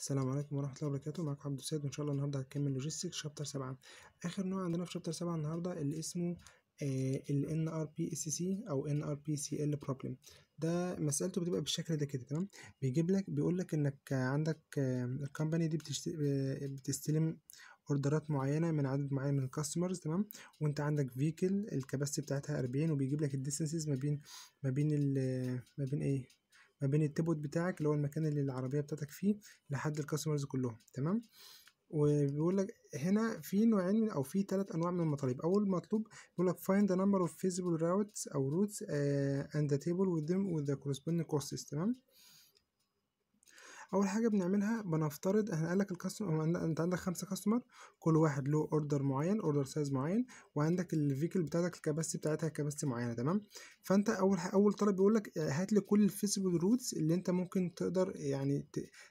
السلام عليكم ورحمة الله وبركاته معاكم عبد السيد وإن شاء الله النهاردة هنكمل لوجيستكس شابتر سبعة آخر نوع عندنا في شابتر سبعة النهاردة اللي اسمه ال NRPSC أو NRPCL problem ده مسألته بتبقى بالشكل ده كده تمام بيجيب لك بيقول لك إنك عندك الكومباني دي بتستلم اوردرات معينه من عدد معين من الكاستمرز تمام وانت عندك فيكل الكباسيتي بتاعتها 40 وبيجيب لك الديستنسز ما بين ما بين ما بين ايه ما بين التبوت بتاعك اللي هو المكان اللي العربيه بتاعتك فيه لحد الكاستمرز كلهم تمام وبيقول لك هنا في نوعين او في ثلاث انواع من المطالب اول مطلوب بيقول لك find the number of feasible routes او routes uh, and the table with them with the corresponding costs تمام اول حاجه بنعملها بنفترض احنا قال لك الكاستمر انت عندك خمسه كاستمر كل واحد له اوردر معين اوردر سايز معين وعندك الفيكل بتاعتك الكباسيتي بتاعتها كباسيتي معينه تمام فانت اول اول طلب بيقول لك هات لي كل الفيزيبل روتس اللي انت ممكن تقدر يعني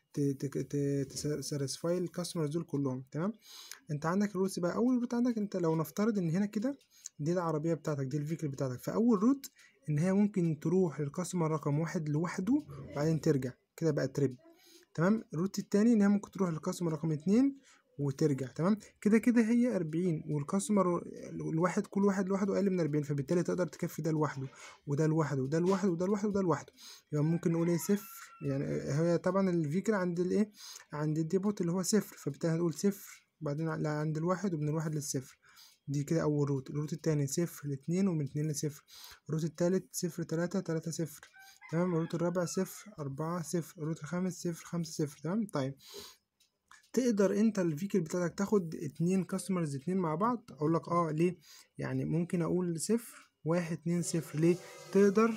تساتسفاي الكاستمرز دول كلهم تمام انت عندك الروتس بقى اول روت عندك انت لو نفترض ان هنا كده دي العربيه بتاعتك دي الفيكل بتاعتك فاول روت ان هي ممكن تروح للكاستمر رقم واحد لوحده وبعدين ترجع كده بقى تريب تمام الروت التاني ان هي ممكن تروح للكاستمر رقم اتنين وترجع تمام كده كده هي أربعين والكاستمر الواحد كل واحد لوحده أقل من أربعين فبالتالي تقدر تكفي ده لوحده وده لوحده وده لوحده وده لوحده وده لوحده يبقى ممكن نقول ايه صفر يعني هي طبعا الفيكل عند الايه عند الديبوت اللي هو صفر فبالتالي هنقول صفر وبعدين عند الواحد ومن الواحد للصفر دي كده أول روت الروت التاني صفر لاتنين ومن اتنين لصفر الروت التالت صفر تلاتة تلاتة صفر تمام الروت الرابع صفر أربعة صفر الروت الخامس صفر خمسة صفر تمام طيب تقدر انت الفيكل بتاعتك تاخد اتنين كاستمرز اتنين مع بعض اقول لك اه ليه يعني ممكن اقول صفر واحد اتنين صفر ليه تقدر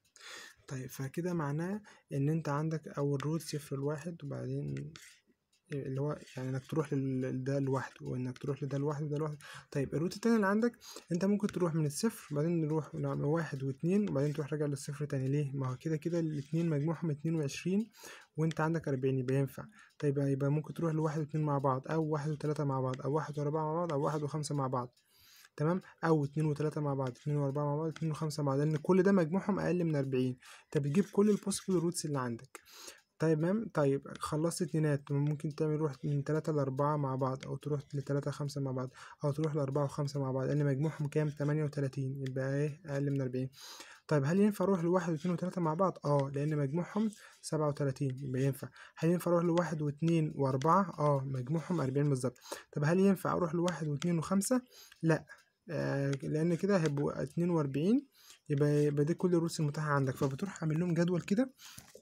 طيب فكده معناه ان انت عندك اول روت صفر لواحد وبعدين اللي هو يعني انك تروح لده لوحده وانك تروح لده لوحده وده لوحده طيب الروت التاني اللي عندك انت ممكن تروح من الصفر وبعدين نروح نعمل واحد واتنين وبعدين تروح راجع للصفر تاني ليه ما هو كده كده الاتنين مجموعهم اتنين وعشرين وانت عندك أربعين يبقى ينفع طيب يبقى ممكن تروح لواحد واتنين مع بعض او واحد وتلاتة مع بعض او واحد واربعة مع بعض او واحد وخمسة مع بعض تمام او اتنين وتلاتة مع بعض اتنين واربعة مع بعض اتنين وخمسة مع بعض لان كل ده مجموعهم اقل من أربعين انت بتجيب كل البوسيبل روتس اللي عندك طيب مام طيب خلصت اتنينات ممكن تعمل روح من تلاتة لأربعة مع بعض أو تروح لتلاتة خمسة مع بعض أو تروح لأربعة وخمسة مع بعض لأن مجموعهم كام تمانية وتلاتين يبقى إيه أقل من أربعين طيب هل ينفع أروح لواحد واتنين وتلاتة مع بعض؟ اه لأن مجموعهم سبعة وتلاتين يبقى ينفع هل ينفع أروح لواحد واتنين وأربعة؟ اه مجموعهم أربعين بالظبط طب هل ينفع أروح لواحد واتنين وخمسة؟ لأ آه لأن كده هيبقوا اتنين وأربعين يبقى يبقى دي كل الروتس المتاحة عندك فبتروح عامل لهم جدول كده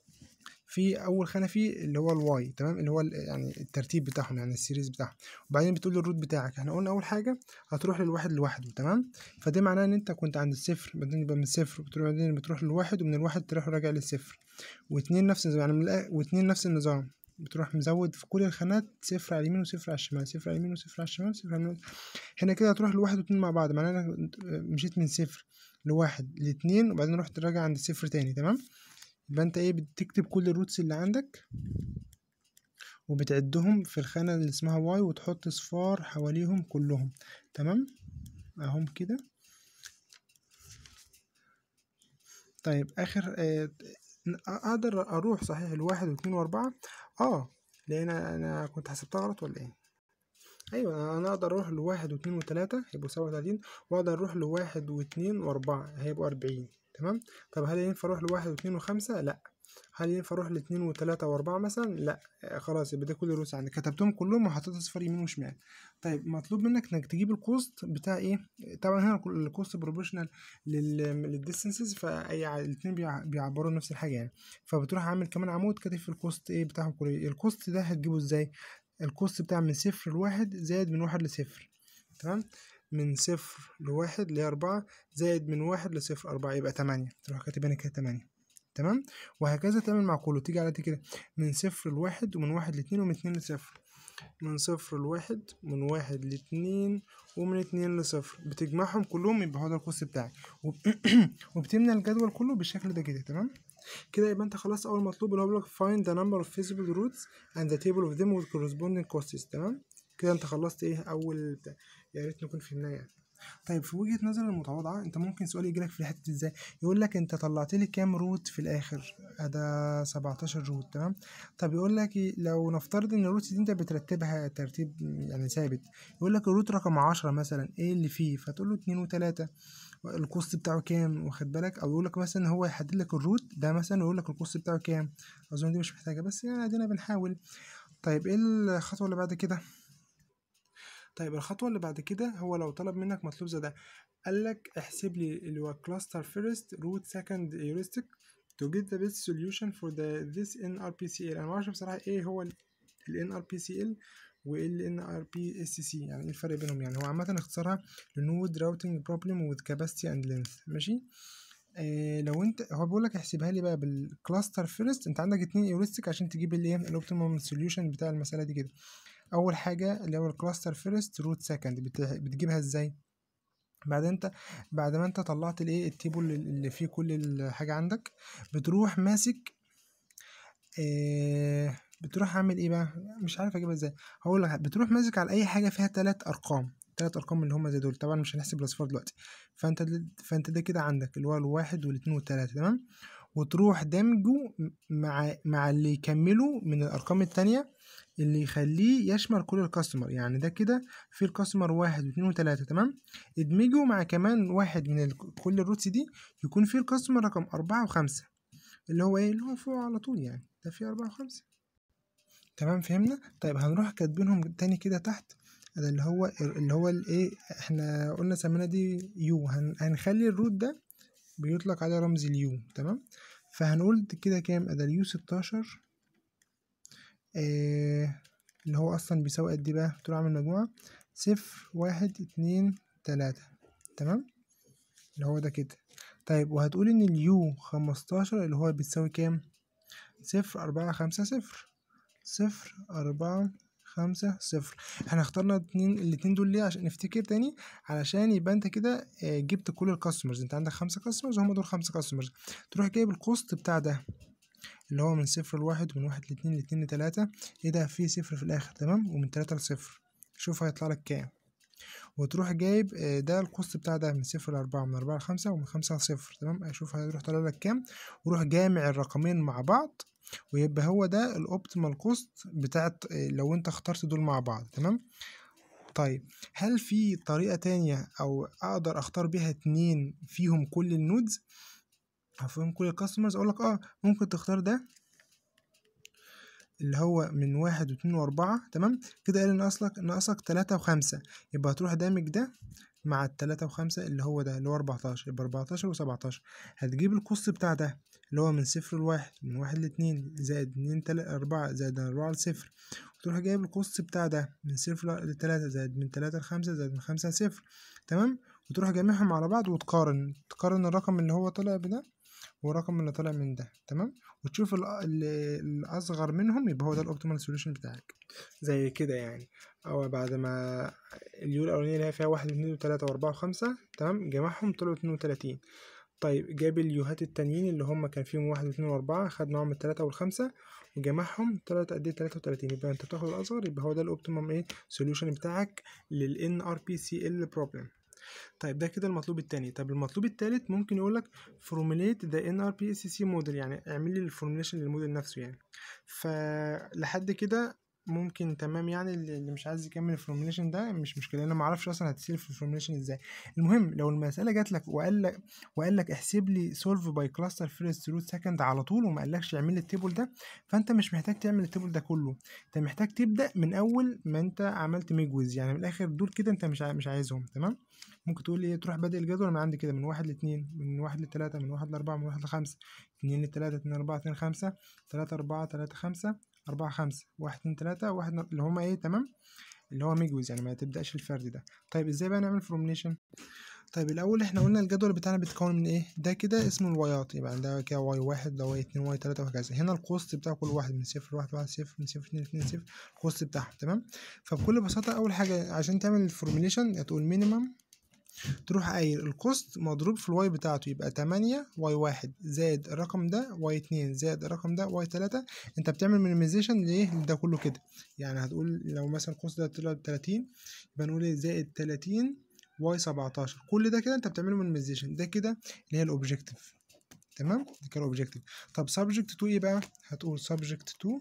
في اول خانه فيه اللي هو الواي تمام اللي هو يعني الترتيب بتاعهم يعني السيريز بتاعهم وبعدين بتقول الروت بتاعك احنا قلنا اول حاجه هتروح للواحد لوحده تمام فده معناه ان انت كنت عند الصفر بعدين يبقى من الصفر بتروح بعدين بتروح للواحد ومن الواحد تروح راجع للصفر واتنين نفس النظام يعني من واتنين نفس النظام بتروح مزود في كل الخانات صفر على اليمين وصفر على الشمال صفر على اليمين وصفر على الشمال صفر على اليمين هنا كده هتروح لواحد واتنين مع بعض معناه انك مشيت من صفر لواحد لاتنين وبعدين رحت راجع عند الصفر تاني تمام يبقى انت ايه بتكتب كل الروتس اللي عندك وبتعدهم في الخانة اللي اسمها واي وتحط صفار حواليهم كلهم تمام اهم كده طيب اخر اه اقدر اروح صحيح الواحد واثنين واربعة اه لان انا كنت حسبتها غلط ولا ايه ايوه انا اقدر اروح لواحد واثنين وتلاتة هيبقوا سبعة وتلاتين واقدر اروح لواحد واثنين واربعة هيبقوا اربعين تمام طب هل ينفع اروح لواحد واثنين وخمسة لا هل ينفع اروح لاتنين وتلاتة واربعة مثلا لا خلاص يبقى ده كل الروس عندي كتبتهم كلهم وحطيت اصفر يمين وشمال طيب مطلوب منك انك تجيب الكوست بتاع ايه طبعا هنا الكوست بروبوشنال للديستنسز فاي الاتنين بيعبروا نفس الحاجه يعني فبتروح عامل كمان عمود كاتب في الكوست ايه بتاعهم كله الكوست ده هتجيبه ازاي الكوست بتاع من صفر لواحد زائد من واحد لصفر تمام من صفر لواحد اللي هي أربعة زائد من واحد لصفر أربعة يبقى تمانية تروح كاتب هنا كده تمانية تمام وهكذا تعمل مع كله تيجي على دي كده من صفر لواحد ومن واحد لاتنين ومن اتنين لصفر من صفر لواحد من واحد لاتنين ومن اتنين لصفر بتجمعهم كلهم يبقى هو ده القوس بتاعك وب... وبتملى الجدول كله بالشكل ده كده تمام كده يبقى انت خلاص اول مطلوب اللي هو بيقولك find the number of feasible routes and the table of them with corresponding costs تمام كده انت خلصت ايه اول بتاع يا ريت نكون فهمناه يعني طيب في وجهة نظر المتواضعة انت ممكن سؤال يجيلك في الحتة دي ازاي يقول لك انت طلعت لي كام روت في الاخر ده 17 روت تمام طب يقول لك إيه، لو نفترض ان الروت دي انت بترتبها ترتيب يعني ثابت يقول لك الروت رقم 10 مثلا ايه اللي فيه فتقول له 2 و3 الكوست بتاعه كام واخد بالك او يقول لك مثلا هو يحدد لك الروت ده مثلا ويقول لك الكوست بتاعه كام اظن دي مش محتاجه بس يعني ادينا بنحاول طيب ايه الخطوه اللي بعد كده طيب الخطوة اللي بعد كده هو لو طلب منك مطلوب زي ده قال لك احسب لي اللي هو cluster first root second heuristic to get the best solution for the this NRPCL انا معرفش بصراحة ايه هو ال NRPCL وال NRPSC يعني ايه الفرق بينهم يعني هو عامة اختصارها لنود routing problem with capacity and length ماشي إيه لو انت هو بيقول لك احسبها لي بقى بالكلاستر فيرست انت عندك اتنين ايورستيك عشان تجيب الايه الاوبتيمم سوليوشن بتاع المساله دي كده اول حاجه اللي هو الكلاستر فيرست روت سكند بتجيبها ازاي بعد انت بعد ما انت طلعت الايه التيبل اللي فيه كل الحاجه عندك بتروح ماسك اه بتروح عامل ايه بقى مش عارف اجيبها ازاي هقول لك بتروح ماسك على اي حاجه فيها تلات ارقام تلات ارقام اللي هم زي دول طبعا مش هنحسب الاصفار دلوقتي فانت فانت ده كده عندك اللي هو الواحد والاثنين والتلاته تمام وتروح دمجه مع مع اللي يكمله من الارقام التانية اللي يخليه يشمل كل الكاستمر يعني ده كده في الكاستمر واحد واثنين وتلاتة تمام ادمجه مع كمان واحد من ال... كل الروتس دي يكون فيه الكاستمر رقم أربعة وخمسة اللي هو ايه اللي هو فوق على طول يعني ده فيه أربعة وخمسة تمام فهمنا طيب هنروح كاتبينهم تاني كده تحت ده اللي هو اللي هو الايه احنا قلنا سمينا دي يو هن... هنخلي الروت ده بيطلق عليه رمز اليو تمام فهنقول كده كام ده اليو ستاشر آه اللي هو اصلا بيساوي قد ايه بقى تروح اعمل مجموعة صفر واحد اتنين تلاتة تمام اللي هو ده كده طيب وهتقول ان اليو خمستاشر اللي هو بتساوي كام صفر أربعة خمسة صفر صفر أربعة خمسة صفر احنا اخترنا اتنين الاتنين دول ليه عشان نفتكر تاني علشان يبقى انت كده جبت كل الكاستمرز انت عندك خمسة كاستمرز هم دول خمسة كاستمرز تروح جايب الكوست بتاع ده اللي هو من صفر لواحد ومن واحد لاتنين لاتنين لتلاتة ايه ده في صفر في الاخر تمام ومن تلاتة لصفر شوف هيطلع لك كام وتروح جايب ده الكوست بتاع ده من صفر لأربعة من أربعة لخمسة ومن خمسة لصفر تمام اشوف هيروح طالع لك كام وروح جامع الرقمين مع بعض ويبقى هو ده الاوبتيمال كوست بتاعت لو انت اخترت دول مع بعض تمام طيب هل في طريقة تانية او اقدر اختار بيها اتنين فيهم كل النودز او فيهم كل الكاستمرز اقول لك اه ممكن تختار ده اللي هو من واحد واتنين واربعة تمام كده قال ناقصلك ناقصك تلاتة وخمسة يبقى هتروح دامج ده مع التلاتة وخمسة اللي هو ده اللي هو أربعتاشر يبقى أربعتاشر وسبعتاشر هتجيب الكوست بتاع ده اللي هو من صفر لواحد من واحد لاتنين زائد اتنين تلاتة أربعة زائد أربعة لصفر وتروح جايب الكوست بتاع ده من صفر لتلاتة زائد من تلاتة لخمسة زائد من خمسة لصفر تمام وتروح جامعهم على بعض وتقارن تقارن الرقم اللي هو طلع بده والرقم اللي طالع من ده تمام وتشوف الأصغر منهم يبقى هو ده الأوبتيمال سوليوشن بتاعك زي كده يعني أو بعد ما اليو الأولانية اللي هي فيها واحد اتنين وتلاتة وأربعة وخمسة تمام جمعهم طلعوا اتنين وتلاتين طيب جاب اليوهات التانيين اللي هم كان فيهم واحد واتنين وأربعة خد معاهم التلاتة والخمسة وجمعهم طلعت قد ايه تلاتة وتلاتين يبقى أنت بتاخد الأصغر يبقى هو ده الأوبتيمم ايه سوليوشن بتاعك لل NRPCL problem طيب ده كده المطلوب التاني طب المطلوب التالت ممكن يقولك formulate the NRPSC model يعني اعمل لي الفورميليشن للموديل نفسه يعني فلحد كده ممكن تمام يعني اللي مش عايز يكمل الفورميليشن ده مش مشكله انا ما اعرفش اصلا هتسير في الفورميليشن ازاي المهم لو المساله جات لك وقال لك وقال لك احسب لي سولف باي كلاستر فيرست روت سكند على طول وما قالكش اعمل لي التيبل ده فانت مش محتاج تعمل التيبل ده كله انت محتاج تبدا من اول ما انت عملت ميجوز يعني من الاخر دول كده انت مش مش عايزهم تمام ممكن تقول ايه تروح بادئ الجدول من عندي كده من واحد لاتنين من واحد لتلاتة من واحد لأربعة من واحد لخمسة اتنين لتلاتة اتنين أربعة اتنين خمسة تلاتة أربعة تلاتة خمسة أربعة خمسة واحد اتنين تلاتة واحد اللي هما ايه تمام اللي هو ميجوز يعني ما تبدأش الفرد ده طيب ازاي بقى نعمل فورميليشن طيب الأول احنا قلنا الجدول بتاعنا بيتكون من ايه ده كده اسمه الوايات يبقى ده كده واي واحد ده واي اتنين واي تلاتة وهكذا هنا الكوست بتاع كل واحد من صفر لواحد واحد صفر من صفر اتنين اتنين صفر الكوست بتاعهم تمام فبكل بساطة أول حاجة عشان تعمل الفورميليشن هتقول مينيمم تروح قايل الكوست مضروب في الواي بتاعته يبقى تمانية واي واحد زائد الرقم ده واي اتنين زائد الرقم ده واي تلاتة انت بتعمل مينيميزيشن ليه ده كله كده يعني هتقول لو مثلا الكوست ده طلع بتلاتين يبقى نقول ايه زائد تلاتين واي 17 كل ده كده انت بتعمله مينيمايزيشن ده كده اللي هي الاوبجكتيف تمام ده كده الاوبجكتيف طب سبجكت تو ايه بقى هتقول سبجكت تو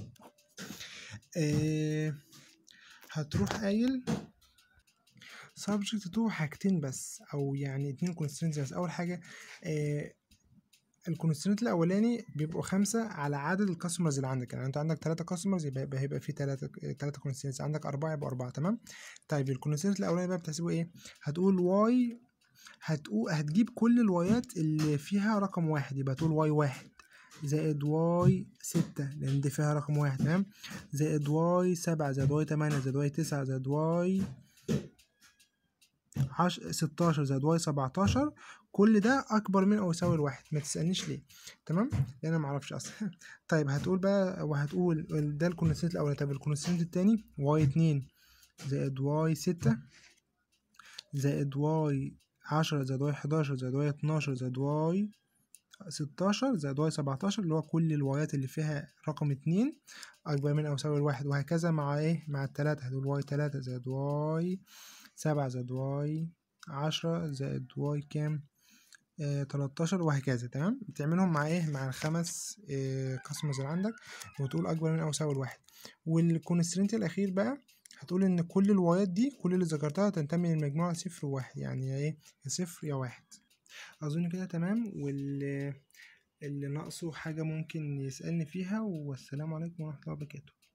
إيه هتروح قايل subject to حاجتين بس او يعني اتنين constraints بس اول حاجه آه الكونسترينت الاولاني بيبقوا خمسة على عدد الكاستمرز اللي عندك يعني انت عندك ثلاثة كاستمرز يبقى يبقى هيبقى في ثلاثة ثلاثة كونسترينتس عندك أربعة يبقى أربعة تمام طيب الكونسترينت الاولاني بقى بتحسبه ايه هتقول واي هتقول هتجيب كل الوايات اللي فيها رقم واحد يبقى تقول واي واحد زائد واي ستة لأن دي فيها رقم واحد تمام زائد واي سبعة زائد واي تمانية زائد واي تسعة زائد واي عش... ستاشر زائد واي سبعتاشر كل ده أكبر من أو يساوي الواحد ما تسألنيش ليه تمام لأن أنا معرفش أصلا طيب هتقول بقى وهتقول ده الكونستنت الأولاني طب الكونستنت التاني واي اتنين زائد واي ستة زائد واي عشرة زائد واي حداشر زائد واي اتناشر زائد واي ستاشر زائد واي سبعتاشر اللي هو كل الوايات اللي فيها رقم اتنين أكبر من أو يساوي الواحد وهكذا مع إيه مع التلاتة هتقول واي تلاتة زائد واي سبعة زائد واي عشرة زائد واي كام آه، تلاتاشر وهكذا تمام بتعملهم مع ايه مع الخمس آه، كاستمرز اللي عندك وتقول اكبر من او يساوي الواحد والكونسترينت الاخير بقى هتقول ان كل الوايات دي كل اللي ذكرتها تنتمي للمجموعة صفر وواحد يعني يا ايه يا صفر يا واحد اظن كده تمام واللي اللي ناقصه حاجة ممكن يسألني فيها والسلام عليكم ورحمة الله وبركاته